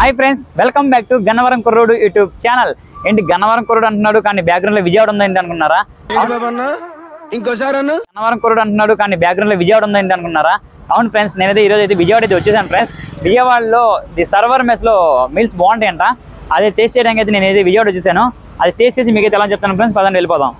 Hi friends welcome back to Gannavaram కుర్రోడు YouTube channel ఏంటి గన్నవరం కుర్రోడు అంటున్నాడు కానీ బ్యాక్గ్రౌండ్ లో విజయవాడ ఉందేంటి అనుకున్నారా ఏంటి బాబు అన్న ఇంకోసారి అన్న గన్నవరం కుర్రోడు అంటున్నాడు కానీ బ్యాక్గ్రౌండ్ లో విజయవాడ ఉందేంటి అనుకున్నారా అవును ఫ్రెండ్స్ నేనైతే ఈరోజు అయితే విజయవాడ అయితే వచ్చేసాను ఫ్రెండ్స్ విజయవాడలో ది సర్వర్ మెస్ లో మీల్స్ బాగుంటాయంట అదే టేస్ట్ చేయడానికి అయితే నేనైతే విజయవాడ వచ్చేసాను అది టేస్ట్ చేసి మీకైతే ఎలా చెప్తాను ఫ్రెండ్స్ పదండి వెళ్ళిపోదాం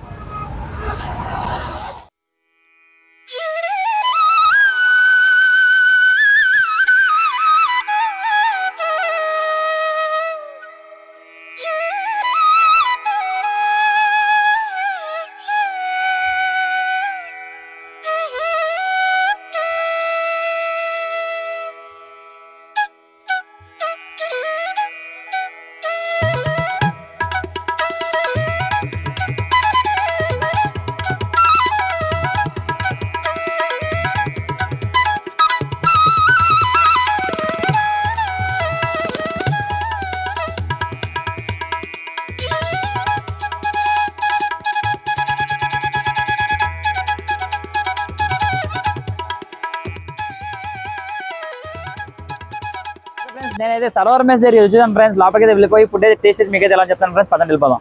ఫ్రెండ్స్ నేనైతే సర్వర్ మెస్ దగ్గర వచ్చేసాను ఫ్రెండ్స్ లోపలికి అయితే వెళ్ళిపోయి ఫుడ్ అయితే టేస్ట్ చేసి మీకైతే ఎలా చెప్తాను ఫ్రెండ్స్ పదండి వెళ్ళిపోదాం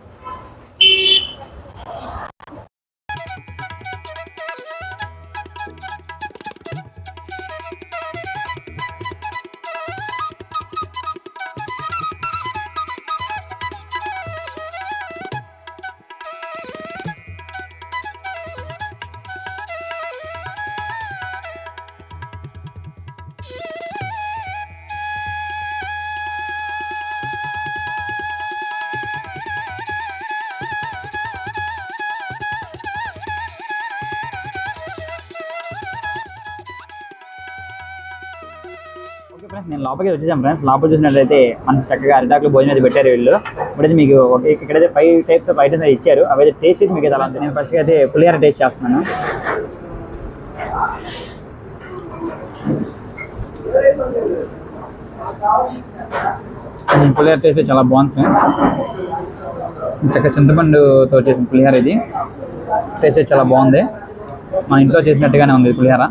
ఓకే ఫ్రెండ్స్ నేను లోపలికి వచ్చేసాను ఫ్రెండ్స్ లోపల చూసినట్లయితే మంచి చక్కగా అరిటాకులు భోజనం అయితే పెట్టారు వీళ్ళు ఇప్పుడైతే మీకు ఒక ఇక్కడైతే ఫైవ్ టైప్స్ ఆఫ్ ఐటమ్స్ అయితే ఇచ్చారు అవి అయితే టేస్ట్ చేసి మీకు అయితే అలా ఉంటుంది. నేను ఫస్ట్ అయితే పులిహార టేస్ట్ చేస్తున్నాను ఉమ్, పులిహార టేస్ట్ చాలా బాగుంది ఫ్రెండ్స్ చక్కగా చింతపండుతో చేసిన పులిహార ఇది టేస్ట్ అయితే చాలా బాగుంది మన ఇంట్లో చేసినట్టుగానే ఉంది ఈ పులిహార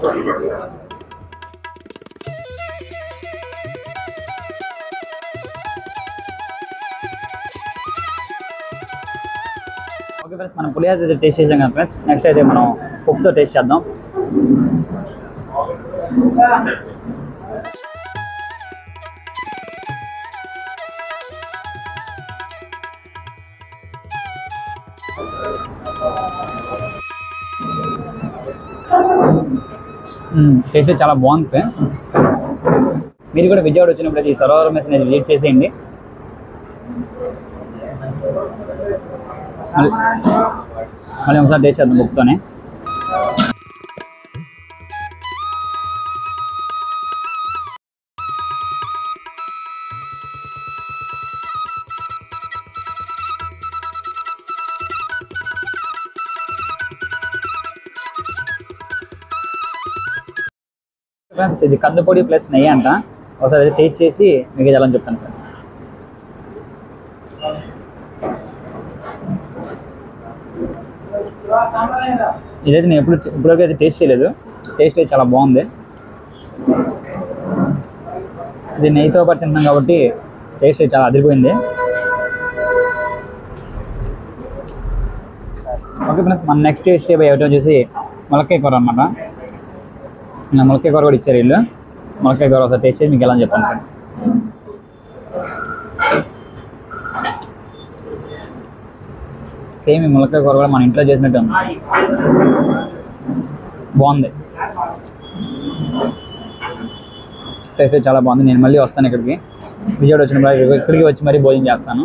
ఓకే ఫ్రెండ్స్ మనం పులిహోర అయితే టేస్ట్ చేసాం కదా ఫ్రెండ్స్ నెక్స్ట్ అయితే మనం ఉప్పుతో టేస్ట్ చేద్దాం టేస్ట్ చాలా బాగుంది ఫ్రెండ్స్ మీరు కూడా విజయవాడ వచ్చినప్పుడు అయితే ఈ సరోవరం మెస్ అనేది విజిట్ చేసేయండి మళ్ళీ మళ్ళీ ఒకసారి టేస్ట్ చేద్దాం బుక్తోనే ఫ్రెండ్స్ ఇది కందిపొడి ప్లస్ నెయ్యి అంట ఒకసారి అయితే టేస్ట్ చేసి మీకు ఇది ఎలా అని చెప్తాను ఫ్రెండ్స్ ఇదైతే నేను ఎప్పుడు ఇప్పటివరకు అయితే టేస్ట్ చేయలేదు టేస్ట్ అయితే చాలా బాగుంది ఇది నెయ్యితో పాటు తింటున్నాం కాబట్టి టేస్ట్ అయితే చాలా అదిరిపోయింది ఓకే ఫ్రెండ్స్ మన నెక్స్ట్ టేస్ట్ ఏమిటో వచ్చేసి మొలక్కాయ కూర అనమాట నా మొలక్కాయ కూర కూడా ఇచ్చారు వీళ్ళు మొలక్కాయ కూర ఒకసారి టేస్ట్ చేసి మీకు ఎలా అని చెప్తాను ఫ్రెండ్స్ సేమ్ ఈ ములక్కాయ కూర కూడా మన ఇంట్లో చేసినట్టు ఉంది బాగుంది టేస్ట్ చాలా బాగుంది నేను మళ్ళీ వస్తాను ఇక్కడికి విజయవాడ వచ్చినప్పుడు ఇక్కడికి వచ్చి మరీ భోజనం చేస్తాను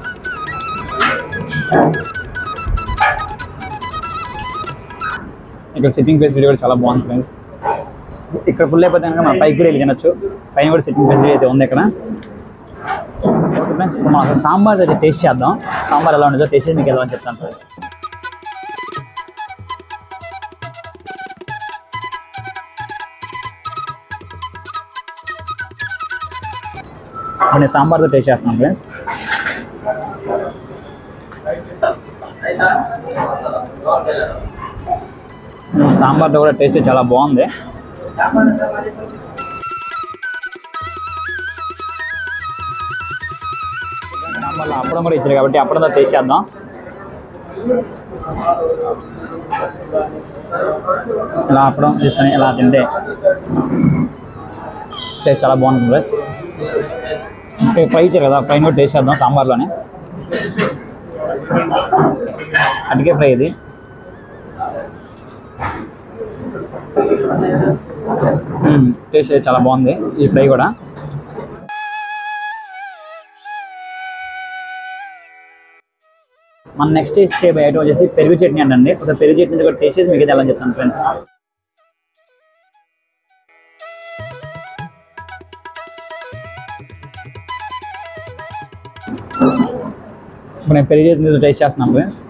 ఇక్కడ సిట్టింగ్ ప్లేస్ వీడియో కూడా చాలా బాగుంది ఫ్రెండ్స్ ఇక్కడ ఫుల్ అయిపోతే కనుక మనం పైకి కూడా వెళ్ళి తినొచ్చు పైన కూడా సిట్టింగ్ ఫెసిలిటీ అయితే ఉంది ఇక్కడ ఓకే ఫ్రెండ్స్ ఇప్పుడు మనం అసలు సాంబార్ అయితే టేస్ట్ చేద్దాం సాంబార్ ఎలా ఉండదో టేస్ట్ చేసి మీకు ఎలా అని చెప్తాను ఫ్రెండ్స్ ఇప్పుడు నేను సాంబార్తో టేస్ట్ చేస్తున్నాను ఫ్రెండ్స్ సాంబార్తో కూడా టేస్ట్ చాలా బాగుంది మళ్ళీ అప్పడం కూడా ఇచ్చారు కాబట్టి అప్పడంతో టేస్ట్ చేద్దాం ఇలా అప్పడం తీసుకొని ఇలా తింటే టేస్ట్ చాలా బాగుంటుంది ఫ్రెండ్స్ ఇంకా ఫ్రై ఇచ్చారు కదా ఫ్రై కూడా టేస్ట్ చేద్దాం సాంబార్లోనే అటుకే ఫ్రై ఇది మ్మ్. టేస్ట్ అయితే చాలా బాగుంది ఈ ఫ్రై కూడా మన నెక్స్ట్ టేస్ట్ చేయబోయే ఐటమ్ వచ్చేసి పెరుగు చట్నీ అండి ఒకసారి పెరుగు చట్నీ కూడా టేస్ట్ చేసి మీకు ఎలా చెప్తాను ఫ్రెండ్స్ ఇప్పుడు నేను పెరుగు చట్నీ టేస్ట్ చేస్తున్నాను ఫ్రెండ్స్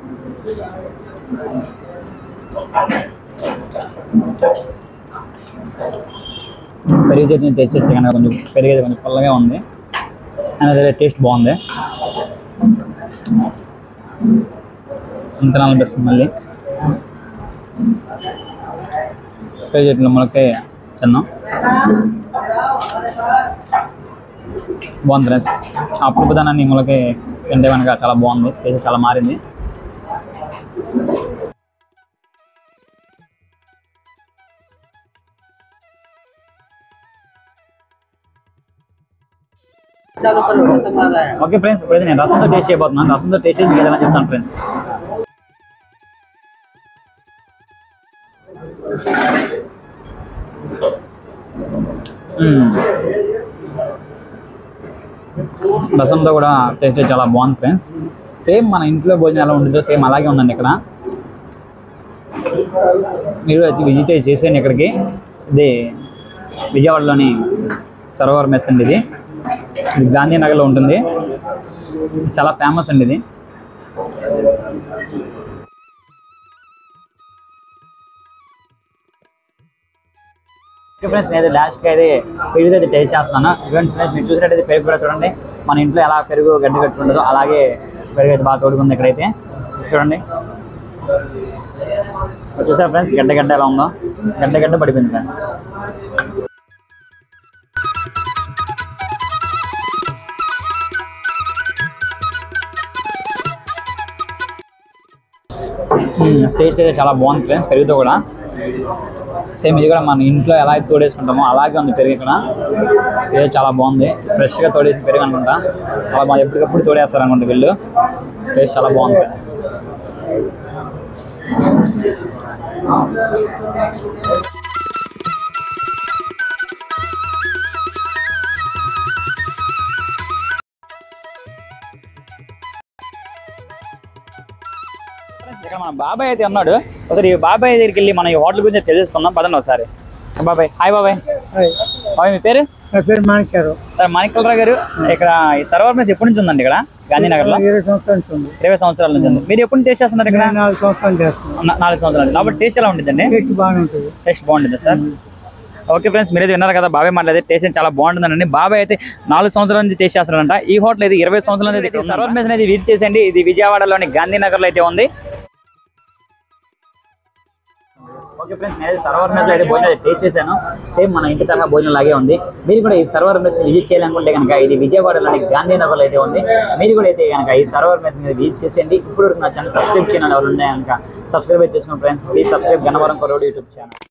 పెరుగు చట్నీ టేస్ట్ చేస్తే కనుక కొంచెం పెరుగు అయితే కొంచెం పుల్లగా ఉంది అండ్ అదే టేస్ట్ బాగుంది అంత అనిపిస్తుంది మళ్ళీ పెరుగు చట్నీలో మనకి తిన్నాం బాగుంది ఫ్రెండ్స్ ఆ పులుపుదనాన్ని మనకి తింటే కనుక చాలా బాగుంది టేస్ట్ చాలా మారింది चालू करो रसम आ रहा है ఓకే ఫ్రెండ్స్ ఇప్పుడైతే నేను రసంతో టేస్ట్ చేయబోతున్నాను రసంతో టేస్ట్ చేసి మీకు ఏదైనా చెప్తాను ఫ్రెండ్స్ రసంతో కూడా టేస్ట్ చాలా బాగుంది ఫ్రెండ్స్ సేమ్ మన ఇంట్లో భోజనం ఎలా ఉంటుందో సేమ్ అలాగే ఉందండి ఇక్కడ మీరు వచ్చి విజిట్ చేసేయండి ఇక్కడికి ఇది విజయవాడలోని సరోవర్ మెస్ అండి ఇది ఇది గాంధీనగర్లో ఉంటుంది చాలా ఫేమస్ అండి ఇది ఓకే ఫ్రెండ్స్ నేను లాస్ట్కి అయితే పెరుగు అయితే టేస్ట్ చేస్తున్నాను ఇవ్వండి ఫ్రెండ్స్ మీరు చూసినట్టయితే పెరుగు కూడా చూడండి మన ఇంట్లో ఎలా పెరుగు గడ్డ కట్టి ఉంటుందో అలాగే పెరుగు అయితే బాగా తోడుకుంది ఇక్కడైతే చూడండి చూసారా ఫ్రెండ్స్ గడ్డ గడ్డ ఎలా ఉందో గడ్డ గడ్డ పడిపోయింది ఫ్రెండ్స్ టేస్ట్ అయితే చాలా బాగుంది ఫ్రెండ్స్ పెరుగుతో కూడా సేమ్ ఇది కూడా మన ఇంట్లో ఎలా అయితే తోడేసుకుంటామో అలాగే ఉంది పెరుగు ఇక్కడ ఇది చాలా బాగుంది ఫ్రెష్గా తోడేసిన పెరుగు అనుకుంటా అలా మా ఎప్పటికప్పుడు తోడేస్తారు అనుకుంటా వీళ్ళు టేస్ట్ చాలా బాగుంది ఫ్రెండ్స్ ఇక్కడ మన బాబాయ్ అయితే ఉన్నాడు ఒకసారి ఈ బాబాయ్ దగ్గరికి వెళ్ళి మనం ఈ హోటల్ గురించి తెలుసుకుందాం పదండి ఒకసారి బాబాయ్ హాయ్ బాబాయ్ బాబాయ్ మీ పేరు నా పేరు మాణిక్యారు సార్ మాణికలరావు గారు ఇక్కడ ఈ సర్వర్ మెస్ ఎప్పటి నుంచి ఉందండి ఇక్కడ గాంధీనగర్లో ఇరవై సంవత్సరాల నుంచి ఉంది ఇరవై సంవత్సరాల నుంచి ఉంది మీరు ఎప్పుడు టేస్ట్ చేస్తున్నారు ఇక్కడ నేను నాలుగు సంవత్సరాలు చేస్తున్నాను నా- నాలుగు సంవత్సరాలు నుంచి. కాబట్టి టేస్ట్ ఎలా ఉంటుందండి టేస్ట్ బాగానే ఉంటుంది టేస్ట్ బాగుంటుంది సార్ ఓకే ఫ్రెండ్స్ మీరైతే విన్నారు కదా బాబాయ్ మాట్లాడితే టేస్ట్ అయితే చాలా బాగుంటుందండి బాబాయ్ అయితే నాలుగు సంవత్సరాల నుంచి టేస్ట్ చేస్తున్నారంట ఈ హోటల్ అయితే ఇరవై సంవత్సరాల నుంచి సర్వర్ మెస్ అనేది విజిట్ చేసేయండి ఇది విజయవాడలోని గాంధీనగర్లో అయితే ఉంది ఓకే ఫ్రెండ్స్ నేను సర్వర్ మెస్ అయితే భోజనం అయితే టేస్ట్ చేశాను సేమ్ మన ఇంటి తరహా భోజనం లాగే ఉంది మీరు కూడా ఈ సర్వర్ మెస్ విజిట్ చేయాలనుకుంటే కనుక ఇది విజయవాడలోని గాంధీనగర్లో అయితే ఉంది మీరు కూడా అయితే కనుక ఈ సర్వర్ మెస్ మీద విజిట్ చేసేయండి ఇప్పుడు నా ఛానల్ సబ్స్క్రైబ్ చేయాలని ఎవరు ఉంటే కనుక సబ్స్క్రైబ్ చేసుకుని ఫ్రెండ్స్ ప్లీజ్ సబ్స్క్రైబ్ గన్నవరం కొరవడు యూట్యూబ్ ఛానల్